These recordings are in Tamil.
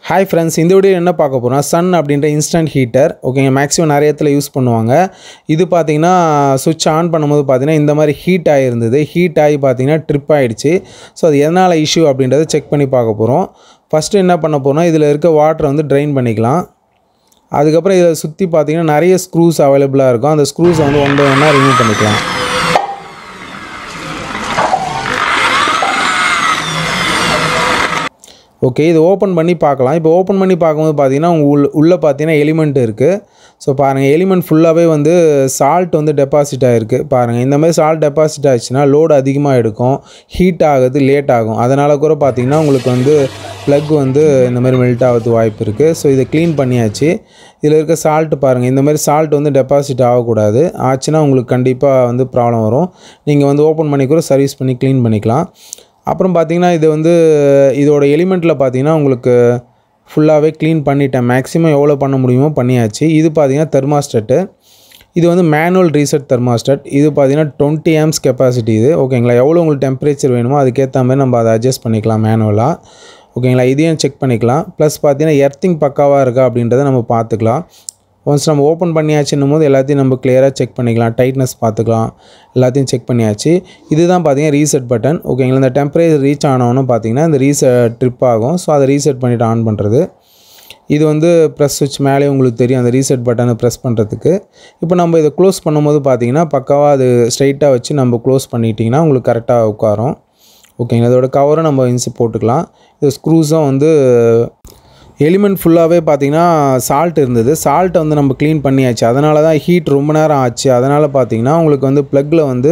ஹாய் ஃப்ரெண்ட்ஸ் இந்த வீடியோ என்ன பார்க்க போகிறோம் சன் அப்படின்ற இன்ஸ்டன்ட் ஹீட்டர் ஓகேங்க மேக்ஸிமம் நிறைய இடத்துல யூஸ் பண்ணுவாங்க இது பார்த்தீங்கன்னா சுவிட்ச் ஆன் பண்ணும்போது பார்த்தீங்கன்னா இந்த மாதிரி ஹீட் ஆகிருந்தது ஹீட் ஆகி பார்த்தீங்கன்னா ட்ரிப் ஆகிடுச்சு ஸோ அது எதனால் இஷ்யூ அப்படின்றத செக் பண்ணி பார்க்க போகிறோம் ஃபஸ்ட்டு என்ன பண்ண போகிறோம் இதில் இருக்க வாட்டரை வந்து ட்ரைன் பண்ணிக்கலாம் அதுக்கப்புறம் இதை சுற்றி பார்த்தீங்கன்னா நிறைய ஸ்க்ரூஸ் அவைலபிளாக இருக்கும் அந்த ஸ்க்ரூஸை வந்து ஒன் பை ஒன்னாக ரிமூவ் பண்ணிக்கலாம் ஓகே இது ஓப்பன் பண்ணி பார்க்கலாம் இப்போ ஓப்பன் பண்ணி பார்க்கும்போது பார்த்தீங்கன்னா உங்கள் உள்ள உள்ளே பார்த்தீங்கன்னா எலிமெண்ட் இருக்குது ஸோ பாருங்கள் எலிமெண்ட் ஃபுல்லாகவே வந்து சால்ட் வந்து டெபாசிட் ஆகிருக்கு பாருங்கள் இந்த மாதிரி சால்ட் டெபாசிட் ஆச்சுன்னா லோடு அதிகமாக எடுக்கும் ஹீட் ஆகுது லேட் ஆகும் அதனால் கூட பார்த்தீங்கன்னா உங்களுக்கு வந்து ப்ளக் வந்து இந்த மாதிரி மெல்ட் ஆகிறது வாய்ப்பு இருக்குது ஸோ இதை க்ளீன் பண்ணியாச்சு இதில் இருக்க சால்ட் பாருங்கள் இந்த மாதிரி சால்ட் வந்து டெபாசிட் ஆகக்கூடாது ஆச்சுன்னா உங்களுக்கு கண்டிப்பாக வந்து ப்ராப்ளம் வரும் நீங்கள் வந்து ஓப்பன் பண்ணி கூட சர்வீஸ் பண்ணி க்ளீன் பண்ணிக்கலாம் அப்புறம் பார்த்தீங்கன்னா இது வந்து இதோட எலிமெண்ட்டில் பார்த்தீங்கன்னா உங்களுக்கு ஃபுல்லாகவே க்ளீன் பண்ணிட்டேன் மேக்ஸிமம் எவ்வளோ பண்ண முடியுமோ பண்ணியாச்சு இது பார்த்தீங்கன்னா தெர்மாஸ்டட்டு இது வந்து மேனுவல் ரீசெட் தெர்மாஸ்டட் இது பார்த்தீங்கன்னா டுவெண்ட்டி ஆம்ஸ் கெப்பாசிட்டி இது ஓகேங்களா எவ்வளோ உங்களுக்கு டெம்பரேச்சர் வேணுமோ அதுக்கேற்ற மாதிரி நம்ம அதை அட்ஜஸ்ட் பண்ணிக்கலாம் மேனுவலாக ஓகேங்களா இதையும் செக் பண்ணிக்கலாம் ப்ளஸ் பார்த்தீங்கன்னா எர்த்திங் பக்காவாக இருக்கா அப்படின்றத நம்ம பார்த்துக்கலாம் ஒன்ஸ் நம்ம ஓப்பன் பண்ணியாச்சுன்னும் போது எல்லாத்தையும் நம்ம கிளியராக செக் பண்ணிக்கலாம் டைட்னஸ் பார்த்துக்கலாம் எல்லாத்தையும் செக் பண்ணியாச்சு இதுதான் பார்த்தீங்கன்னா ரீசெட் பட்டன் ஓகேங்களா இந்த டெம்பரேச்சர் ரீச் ஆனவொன்னு பார்த்தீங்கன்னா இந்த ரீசெட் ட்ரிப் ஆகும் ஸோ அதை ரீசெட் பண்ணிவிட்டு ஆன் பண்ணுறது இது வந்து ப்ரெஸ் சுவிட்ச் மேலே உங்களுக்கு தெரியும் அந்த ரீசெட் பட்டனை ப்ரெஸ் பண்ணுறதுக்கு இப்போ நம்ம இதை க்ளோஸ் பண்ணும்போது பார்த்தீங்கன்னா பக்காவாக அது ஸ்ட்ரைட்டாக வச்சு நம்ம க்ளோஸ் பண்ணிட்டிங்கன்னா உங்களுக்கு கரெக்டாக உட்காரும் ஓகேங்களா இதோட கவரும் நம்ம இன்சு போட்டுக்கலாம் இது ஸ்க்ரூஸும் வந்து எலிமெண்ட் ஃபுல்லாகவே பார்த்தீங்கன்னா சால்ட் இருந்தது சால்ட்டை வந்து நம்ம க்ளீன் பண்ணியாச்சு அதனால தான் ஹீட் ரொம்ப நேரம் ஆச்சு அதனால் பார்த்தீங்கன்னா உங்களுக்கு வந்து ப்ளக்கில் வந்து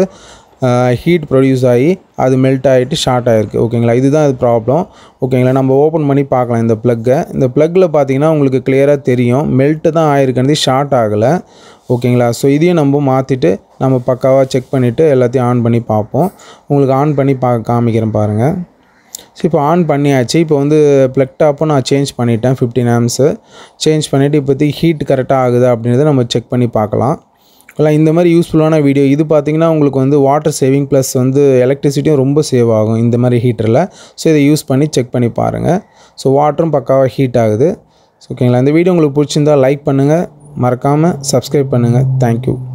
ஹீட் ப்ரொடியூஸ் ஆகி அது மெல்ட் ஆகிட்டு ஷார்ட் ஆகிருக்கு ஓகேங்களா இதுதான் இது ப்ராப்ளம் ஓகேங்களா நம்ம ஓப்பன் பண்ணி பார்க்கலாம் இந்த ப்ளக்கை இந்த ப்ளக்கில் பார்த்தீங்கன்னா உங்களுக்கு கிளியராக தெரியும் மெல்ட்டு தான் ஆகிருக்கிறது ஷார்ட் ஆகலை ஓகேங்களா ஸோ இதையும் நம்ம மாற்றிட்டு நம்ம பக்காவாக செக் பண்ணிவிட்டு எல்லாத்தையும் ஆன் பண்ணி பார்ப்போம் உங்களுக்கு ஆன் பண்ணி பா காமிக்கிறேன் பாருங்கள் ஸோ இப்போ ஆன் பண்ணியாச்சு இப்போ வந்து ப்ளக் டாப்பும் நான் சேஞ்ச் பண்ணிட்டேன் ஃபிஃப்டின் ஆம்ஸு சேஞ்ச் பண்ணிவிட்டு இப்போதைக்கு ஹீட் கரெக்டாக ஆகுதா அப்படின்றத நம்ம செக் பண்ணி பார்க்கலாம் இல்லை இந்த மாதிரி யூஸ்ஃபுல்லான வீடியோ இது பார்த்திங்கன்னா உங்களுக்கு வந்து வாட்டர் சேவிங் ப்ளஸ் வந்து எலக்ட்ரிசிட்டியும் ரொம்ப சேவ் ஆகும் இந்த மாதிரி ஹீட்டரில் ஸோ இதை யூஸ் பண்ணி செக் பண்ணி பாருங்கள் ஸோ வாட்டரும் பக்காவாக ஹீட் ஆகுது ஸோ ஓகேங்களா இந்த வீடியோ உங்களுக்கு பிடிச்சிருந்தால் லைக் பண்ணுங்கள் மறக்காமல் சப்ஸ்கிரைப் பண்ணுங்கள் தேங்க்யூ